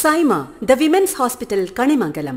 Saima the women's hospital Kanimangalam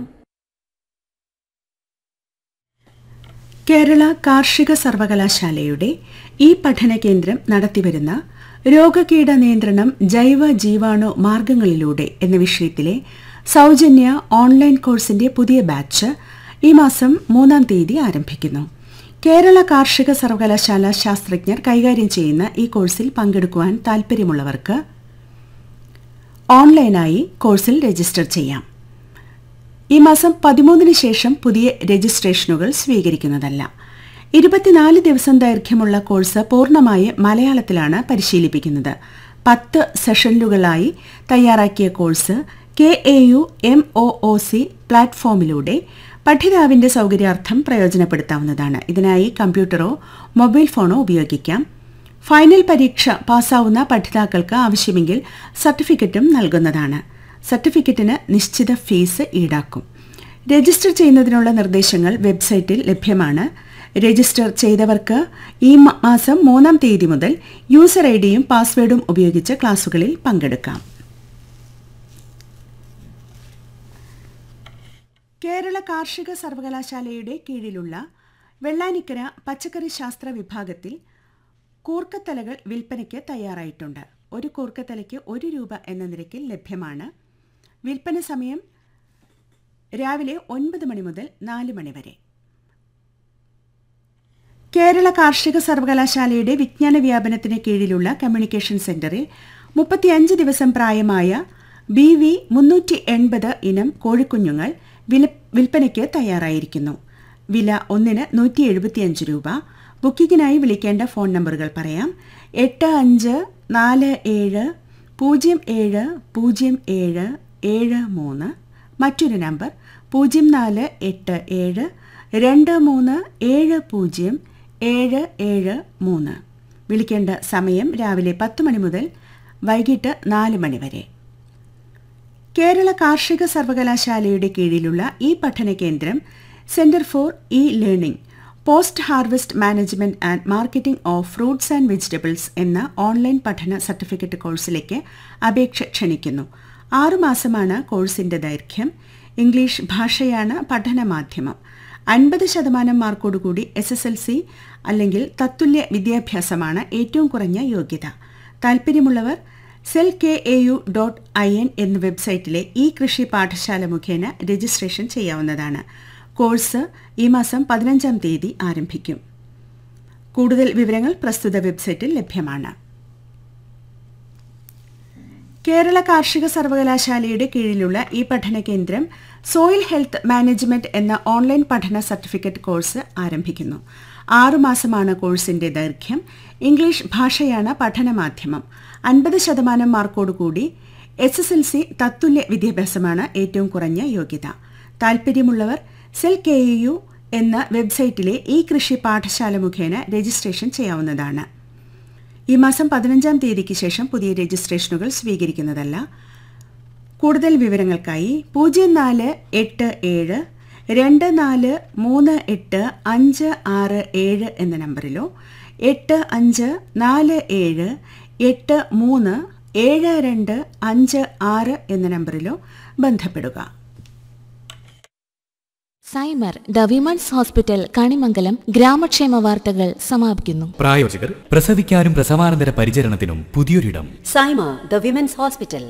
Kerala കാർഷിക സർവകലാശാലയുടെ ഈ പഠന കേന്ദ്രം നടത്തിവരുന്ന രോഗകീട നിയന്ത്രണം ജൈവ ജീവാണു മാർഗങ്ങളിലൂടെ എന്ന വിഷയത്തിലെ സൗജന്യ ഓൺലൈൻ കോഴ്സിന്റെ പുതിയ ബാച്ച് ഈ മാസം മൂന്നാം തീയതി ആരംഭിക്കുന്നു കേരള കാർഷിക സർവകലാശാല ശാസ്ത്രജ്ഞർ കൈകാര്യം ചെയ്യുന്ന ഈ കോഴ്സിൽ പങ്കെടുക്കുവാൻ താൽപ്പര്യമുള്ളവർക്ക് ഓൺലൈനായി കോഴ്സിൽ രജിസ്റ്റർ ചെയ്യാം ഈ മാസം പതിമൂന്നിന് ശേഷം പുതിയ രജിസ്ട്രേഷനുകൾ സ്വീകരിക്കുന്നതല്ല ഇരുപത്തിനാല് ദിവസം ദൈർഘ്യമുള്ള കോഴ്സ് പൂർണ്ണമായി മലയാളത്തിലാണ് പരിശീലിപ്പിക്കുന്നത് പത്ത് സെഷനുകളായി തയ്യാറാക്കിയ course K A U M O O C പ്ലാറ്റ്ഫോമിലൂടെ പഠിതാവിന്റെ സൗകര്യാർത്ഥം പ്രയോജനപ്പെടുത്താവുന്നതാണ് ഇതിനായി കമ്പ്യൂട്ടറോ മൊബൈൽ ഫോണോ ഉപയോഗിക്കാം ഫൈനൽ പരീക്ഷ പാസ്സാവുന്ന പഠിതാക്കൾക്ക് ആവശ്യമെങ്കിൽ സർട്ടിഫിക്കറ്റും നൽകുന്നതാണ് സർട്ടിഫിക്കറ്റിന് നിശ്ചിത ഫീസ് ഈടാക്കും രജിസ്റ്റർ ചെയ്യുന്നതിനുള്ള നിർദ്ദേശങ്ങൾ വെബ്സൈറ്റിൽ ലഭ്യമാണ് രജിസ്റ്റർ ചെയ്തവർക്ക് ഈ മ- മാസം മൂന്നാം തീയതി മുതൽ യൂസർ ഐ ഡിയും പാസ്വേഡും ഉപയോഗിച്ച് ക്ലാസുകളിൽ പങ്കെടുക്കാം കേരള കാർഷിക സർവകലാശാലയുടെ കീഴിലുള്ള വെള്ളാനിക്കര പച്ചക്കറി ശാസ്ത്ര വിഭാഗത്തിൽ കൂർക്കത്തലകൾ വിൽപ്പനയ്ക്ക് തയ്യാറായിട്ടുണ്ട് ഒരു കൂർക്കത്തലയ്ക്ക് ഒരു രൂപ എന്ന നിരക്കിൽ ലഭ്യമാണ് വിൽപ്പന സമയം രാവിലെ ഒൻപത് മണി മുതൽ നാല് മണി വരെ കേരള കാർഷിക സർവകലാശാലയുടെ വിജ്ഞാന വ്യാപനത്തിന് കീഴിലുള്ള കമ്മ്യൂണിക്കേഷൻ സെന്ററിൽ മുപ്പത്തിയഞ്ച് ദിവസം പ്രായമായ ബി വി മുന്നൂറ്റി എൺപത് ഇനം കോഴിക്കുഞ്ഞുങ്ങൾ വില വിൽപ്പനയ്ക്ക് തയ്യാറായിരിക്കുന്നു വില ഒന്നിന് നൂറ്റി എഴുപത്തിയഞ്ച് രൂപ ബുക്കിങ്ങിനായി വിളിക്കേണ്ട ഫോൺ നമ്പറുകൾ പറയാം എട്ട് അഞ്ച് നാല് ഏഴ് പൂജ്യം ഏഴ് പൂജ്യം ഏഴ് ഏഴ് മൂന്ന് മറ്റൊരു നമ്പർ പൂജ്യം നാല് എട്ട് ഏഴ് രണ്ട് മൂന്ന് ഏഴ് പൂജ്യം ഏഴ് ഏഴ് മൂന്ന് വിളിക്കേണ്ട സമയം രാവിലെ പത്ത് മണി മുതൽ വൈകിട്ട് നാല് മണി വരെ കേരള കാർഷിക സർവകലാശാലയുടെ കീഴിലുള്ള ഈ പഠന കേന്ദ്രം centre for e learning post harvest management and marketing of fruits and vegetables എന്ന ഓൺലൈൻ പഠന സർട്ടിഫിക്കറ്റ് കോഴ്സിലേക്ക് അപേക്ഷ ക്ഷണിക്കുന്നു ആറുമാസമാണ് കോഴ്സിന്റെ ദൈർഘ്യം ഇംഗ്ലീഷ് ഭാഷയാണ് പഠന മാധ്യമം അൻപത് ശതമാനം മാർക്കോടുകൂടി എസ് എസ് എൽ സി അല്ലെങ്കിൽ തത്തുല്യ വിദ്യാഭ്യാസമാണ് ഏറ്റവും കുറഞ്ഞ യോഗ്യത താൽപ്പര്യമുള്ളവർ cell K A U dot I N എന്ന വെബ്സൈറ്റിലെ ഈ കൃഷി പാഠശാല മുഖേന രജിസ്ട്രേഷൻ ചെയ്യാവുന്നതാണ് കോഴ്സ് ഈ മാസം പതിനഞ്ചാം തീയതി ആരംഭിക്കും കൂടുതൽ വിവരങ്ങൾ പ്രസ്തുത വെബ്സൈറ്റിൽ ലഭ്യമാണ് കേരള കാർഷിക സർവകലാശാലയുടെ കീഴിലുള്ള ഈ പഠന കേന്ദ്രം സോയിൽ ഹെൽത്ത് മാനേജ്മെന്റ് എന്ന ഓൺലൈൻ പഠന സർട്ടിഫിക്കറ്റ് കോഴ്സ് ആരംഭിക്കുന്നു ആറുമാസമാണ് കോഴ്സിന്റെ ദൈർഘ്യം ഇംഗ്ലീഷ് ഭാഷയാണ് പഠന മാധ്യമം അൻപത് ശതമാനം മാർക്കോടുകൂടി എസ് എസ് എൽ സി തത്തുല്യ വിദ്യാഭ്യാസമാണ് ഏറ്റവും കുറഞ്ഞ യോഗ്യത താൽപ്പര്യമുള്ളവർ സെൽ കെ യു എന്ന വെബ്സൈറ്റിലെ ഈ കൃഷി പാഠശാല മുഖേന രജിസ്ട്രേഷൻ ചെയ്യാവുന്നതാണ് ഈ മാസം പതിനഞ്ചാം തീയതിക്ക് ശേഷം പുതിയ രജിസ്ട്രേഷനുകൾ സ്വീകരിക്കുന്നതല്ല കൂടുതൽ വിവരങ്ങൾക്കായി പൂജ്യം നാല് എട്ട് ഏഴ് രണ്ട് നാല് മൂന്ന് എട്ട് അഞ്ച് ആറ് ഏഴ് എന്ന നമ്പറിലോ എട്ട് അഞ്ച് നാല് ഏഴ് എട്ട് മൂന്ന് ഏഴ് രണ്ട് അഞ്ച് ആറ് എന്ന നമ്പറിലോ ബന്ധപ്പെടുക Saimar the women's hospital Kanimangalam ഗ്രാമക്ഷേമ വാർത്തകൾ സമാപിക്കുന്നു പ്രായോജകർ പ്രസവിക്കാനും പ്രസവാനന്തര പരിചരണത്തിനും പുതിയൊരിടം സൈമ ദ വിമൻസ് ഹോസ്പിറ്റൽ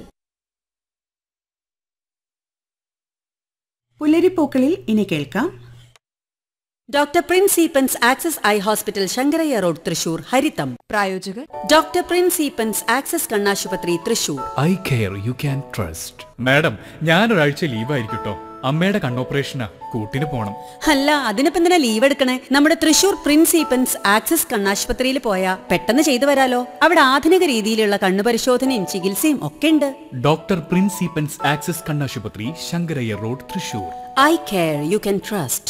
പുലരിപ്പൂക്കളിൽ ഇനി കേൾക്കാം doctor Prince Eappen's access eye hospital Sankaraiah road Thrissur Haritham പ്രായോജകർ ഡോക്ടർ പ്രിൻസ് ഈപ്പൻസ് ആക്സസ് കണ്ണാശുപത്രി Thrissur eye care you can trust madam ഞാനൊരാഴ്ച ലീവായിരിക്കട്ടോ അമ്മയുടെ കണ്ണോപ്പറേഷനാ കൂട്ടിന് പോണം അല്ല അതിനിപ്പോ എന്തിനാ ലീവ് എടുക്കണേ നമ്മുടെ തൃശൂർ പ്രിൻസ് ഈപ്പൻസ് ആക്സസ് കണ്ണാശുപത്രിയിൽ പോയാ പെട്ടെന്ന് ചെയ്തു വരാലോ അവിടെ ആധുനിക രീതിയിലുള്ള കണ്ണു പരിശോധനയും ചികിത്സയും ഒക്കെ ഉണ്ട് ഡോക്ടർ പ്രിൻസിപ്പൻസ് ആക്സസ് കണ്ണാശുപത്രി Sankaraiah road Thrissur eye care you can trust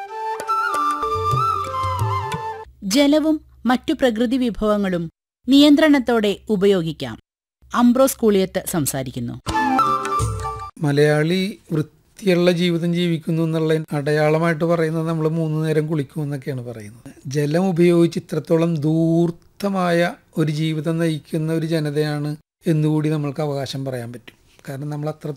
ജലവും മറ്റു പ്രകൃതി വിഭവങ്ങളും നിയന്ത്രണത്തോടെ ഉപയോഗിക്കാം അംബ്രോസ് കൂളിയത്ത് സംസാരിക്കുന്നു മലയാളി വൃത്തിയുള്ള ജീവിതം ജീവിക്കുന്നു എന്നുള്ള അടയാളമായിട്ട് പറയുന്നത് നമ്മൾ മൂന്ന് നേരം കുളിക്കും എന്നൊക്കെയാണ് പറയുന്നത് ജലം ഉപയോഗിച്ച് ഇത്രത്തോളം ധൂർത്തമായ ഒരു ജീവിതം നയിക്കുന്ന ഒരു ജനതയാണ് എന്നുകൂടി നമ്മൾക്ക് അവകാശം പറയാൻ പറ്റും കാരണം നമ്മൾ അത്ര